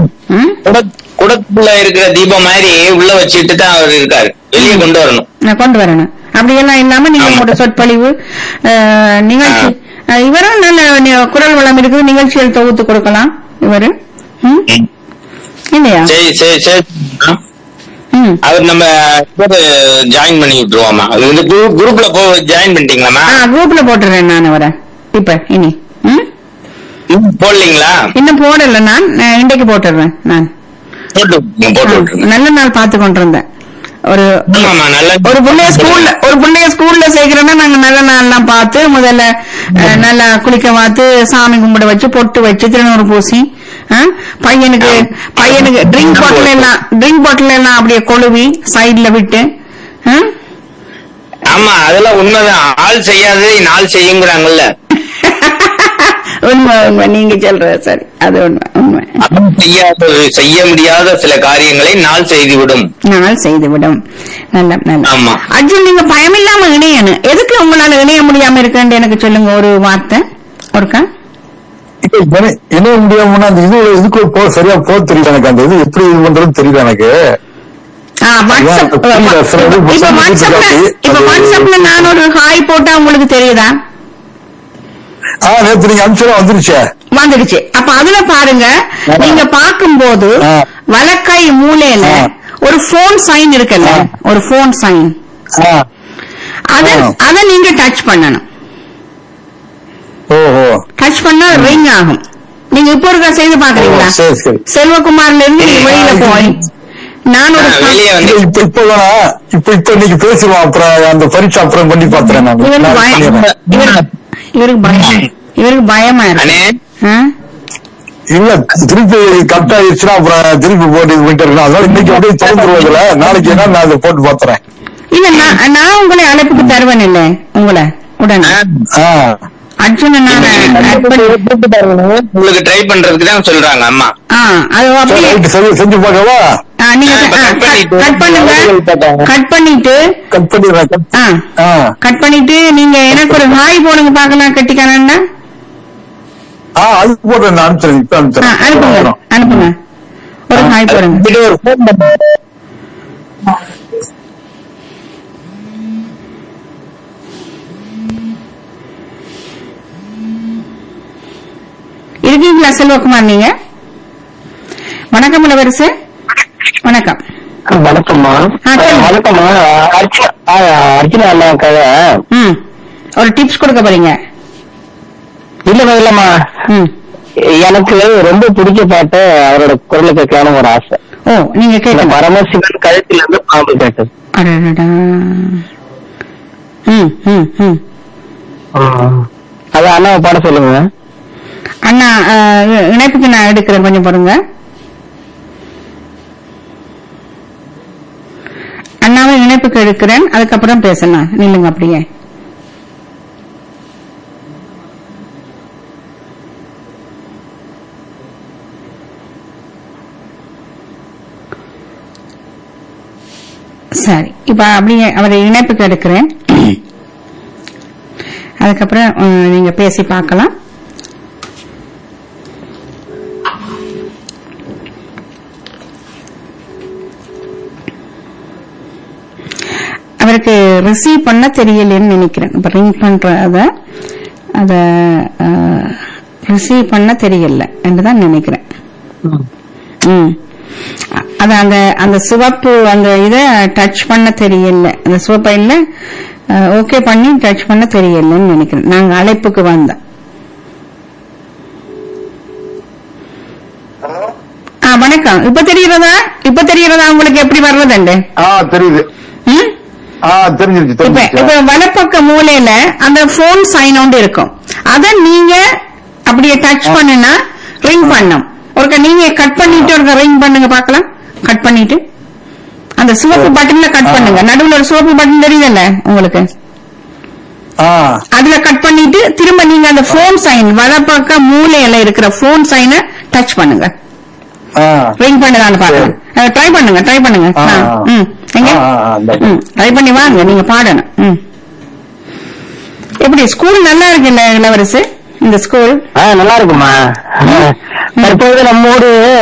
ம் குடத்- குடத்துக்குள்ள இருக்கிற தீபம் மாதிரி உள்ள வச்சுட்டு தான் அவர் இருக்காரு வெளியே கொண்டு வரணும் நான் கொண்டு வரணும் அப்படியெல்லாம் இல்லாம நீங்க ஆமா. உங்களோட சொற்பொழிவு அஹ், நிகழ்ச்சி அஹ், இவரும் நல்ல நி- குரல் வளம் இருக்குது நிகழ்ச்சிகள் தொகுத்து கொடுக்கலாம் இவரு ம்? ம். இல்லையா சரி சரி சரி ஆ. ம் அவர் நம்ம ஜாயின் பண்ணி விட்டுருவோமா அது வந்து குரூப் குரூப்ல போ ஜாயின் பண்ணிட்டீங்களாமா ஆ குரூப்ல போட்டுறேன் நான் அவரை இப்ப இனி ம் இன்னும் போடலீங்களா இன்னும் போடல நான் நான் இன்றைக்கு போட்டுடுறேன் நான் போட்டு விட்டுருங்க, போட்டு விட்டுருங்க நல்ல நாள் பார்த்து கொண்டிருந்தேன் ஒரு ஆமாமா நல்ல ஒரு பிள்ளைய ஸ்கூல்ல ஒரு பிள்ளைய ஸ்கூல்ல சேர்க்கிறோன்னா நாங்க நல்ல நாள்லாம் பார்த்து முதல்ல அஹ், நல்லா குளிக்க பார்த்து சாமி கும்பிட வச்சு பொட்டு வச்சு திருநூறு பூசி ஆ, பையனுக்கு பையனுக்கு ட்ரிங்க் பாட்டில் எல்லாம் ட்ரிங்க் பாட்டில் எல்லாம் அப்படியே கொழுவி சைடுல விட்டு ஆ? ஆமா அதெல்லாம் உண்மைதான் ஆள் செய்யாது நாள் செய்யுங்கிறாங்கல்ல உண்மை உண்மை நீங்க சொல்றது சரி அது உண்மை உண்மை அவன் செய்யாத செய்ய முடியாத சில காரியங்களை நாள் செய்துவிடும் நாள் செய்துவிடும் நல்ல நல்ல ஆமா. அர்ஜுன் நீங்க பயமில்லாம இணையணும் எதுக்கு உங்களால இணைய முடியாம இருக்குன்னு எனக்கு சொல்லுங்க ஒரு வார்த்தை ஒருக்கா இப்ப இணை- இணைய முடியாமன்னா அந்த இது இதுக்குள்ள போ சரியா போக தெரியல எனக்கு அந்த இது எப்படி இது பண்றதுன்னு தெரியல எனக்கு ஆ, வாட்ஸ்அப் அதான், புரியல. சில இது இப்ப புத்தகம் வாட்ஸ்அப்ல இருக்காது. இப்ப அது- வாட்ஸ்அப்ல நான் ஒரு ஹாய் போட்டா உங்களுக்கு தெரியுதா ஆ நேத்து நீங்க அனுப்பிச்சா வந்துருச்சே வந்துடுச்சு அப்ப அதுல பாருங்க ஆ. நீங்க பார்க்கும்போது ஆ. வலக்கை மூலையில ஆ. ஒரு போன் சைன் இருக்குல்ல ஆ. ஒரு போன் சைன் ஆ அத ஆ. அத நீங்க டச் பண்ணணும் ஓஹோ டச் பண்ணா ரிங் ஆகும் நீங்க இப்ப இருக்கா செய்து பாக்குறீங்களா ஓ, சரி சரி செல்வகுமார்ல இருந்து நீங்க வெளியில ஆ, போய் நான் ஒரு ஆ, வெளியே வந்து இப்ப இப்ப வேணா இப்ப இப்ப இன்னைக்கு பேசுவோம் அப்புறம் அந்த பரீட்சை அப்புறம் பண்ணி பாத்துறேன் நான் இவருக்கு நான் பயம் பண்ணிடுறேன். இவருக்கு இவருக்கு பயம் இவருக்கு பயமா அண்ணே இருக்கு ஆ? இல்ல திருப்பி கட் ஆயிடுச்சுன்னா அப்புறம் திருப்பி போட்டு இது பண்ணிட்டு இருக்கணும் அதனால இன்னைக்கு அப்படியே திறந்துருவதுல நாளைக்கு என்ன நான் அதை போட்டு பாத்துறேன் இல்ல நான் நான் உங்களை அழைப்புக்கு தருவேன் இல்ல உங்களை உடனே ஆ அர்ஜுன நான் add பண்ணி- உங்களுக்கு ட்ரை பண்றதுக்கு தான் சொல்றாங்க அம்மா ஆ அது சரி, அப்படியே ரைட்டு, சரி செஞ்சு பார்க்கவா ஆ, நீங்க ஆ, ஆ, cut பண்ணிட்டு. கட் பண்ணுங்க கட் பண்ணிட்டு கட் பண்ணிடுறேன் cut. ஆ ஆ கட் பண்ணிட்டு நீங்க எனக்கு ஒரு ஹாய் போடுங்க பாக்கலாம் கட்டிக்காரன்னா ஆ அது போடுறேன் நான் அனுப்பிச்சிடுறேன் இப்ப ஆ, அனுப்பிச்சிடுறேன் அனுப்புங்க வரும். அனுப்புங்க ஒரு ஹாய் போடுங்க இது ஒரு phone number. இருக்கீங்களா செல்வகுமார் நீங்க வணக்கம் இளவரசு வணக்கம் வணக்கம்மா ஆ, சொல்லுங்க. வணக்கம்மா அர்ச்சனா ஆ, அர்ச்சனா அண்ணாக்காக ம் ஒரு டிப்ஸ் கொடுக்க போறீங்க இல்லம்மா இல்லம்மா ம் எனக்கு ரொம்ப பிடிச்ச பாட்டு அவரோட குரலை கேட்கலான்னு ஒரு ஆசை ஓ நீங்க இந்த கேட்கலாம் பரமசிவன் கழுத்துல இருந்து பாம்பு கேட்டது அடடடா. ம் ம் ம் அது அண்ணாவை பாட சொல்லுங்க அண்ணா அஹ், இ- இணைப்புக்கு நான் எடுக்கிறேன் கொஞ்சம் பாருங்க அண்ணாவை இணைப்புக்கு எடுக்கிறேன் அதுக்கப்புறம் பேசலாம் நில்லுங்க அப்படியே சரி இப்ப அப்படியே அவரை இணைப்புக்கு எடுக்கிறேன் அதுக்கப்புறம் அஹ், நீங்க பேசி பார்க்கலாம் அவருக்கு ரிசீவ் பண்ண தெரியலன்னு நினைக்கிறேன் இப்ப ரிங் பண்ற அத அத ரிசீவ் பண்ண தெரியல என்றுதான் நினைக்கிறேன் ம் அ- அது அந்த அந்த சிவப்பு அந்த இத டச் பண்ண தெரியல அந்த சிவப்பை இல்ல ஓகே பண்ணி டச் பண்ண தெரியலன்னு நினைக்கிறேன் நாங்க அழைப்புக்கு வந்தோம் ஆ வணக்கம் இப்ப தெரிகிறதா இப்ப தெரிகிறதா உங்களுக்கு எப்படி வர்றதுண்டு ஆ தெரியுது ம் ஆ தெரிஞ்சிருச்சு இப்ப தெரிஞ்சிருச்சு இப்ப வலப்பக்க மூலையில அந்த போன் சைன் ஒன்று இருக்கும் அத நீங்க அப்படியே டச் பண்ணுனா ரிங் பண்ணும் ஒருக்க நீங்க கட் பண்ணிட்டு ஒரு ரிங் பண்ணுங்க பார்க்கலாம் கட் பண்ணிட்டு அந்த சிவப்பு பட்டன்ல கட் பண்ணுங்க நடுவுல ஒரு சிவப்பு பட்டன் தெரியுதுல்ல உங்களுக்கு ஆ அதுல கட் பண்ணிட்டு திரும்ப நீங்க அந்த போன் சைன் வலப்பக்க மூலையில இருக்கிற போன் சைனை டச் பண்ணுங்க ஆ ரிங் பண்ணுதான்னு பாருங்க ட்ரை பண்ணுங்க ட்ரை பண்ணுங்க ஆ, ஆ, ஆ. ம் எங்க ஆ, ஆ, ஆ, இந்த- ம் ட்ரை பண்ணி வாங்க நீங்க பாடணும் ம் எப்படி ஸ்கூல் நல்லா இருக்குல்ல இளவரசு இந்த ஸ்கூல் ஆ நல்லா இருக்குமா தற்போது நம்மோடு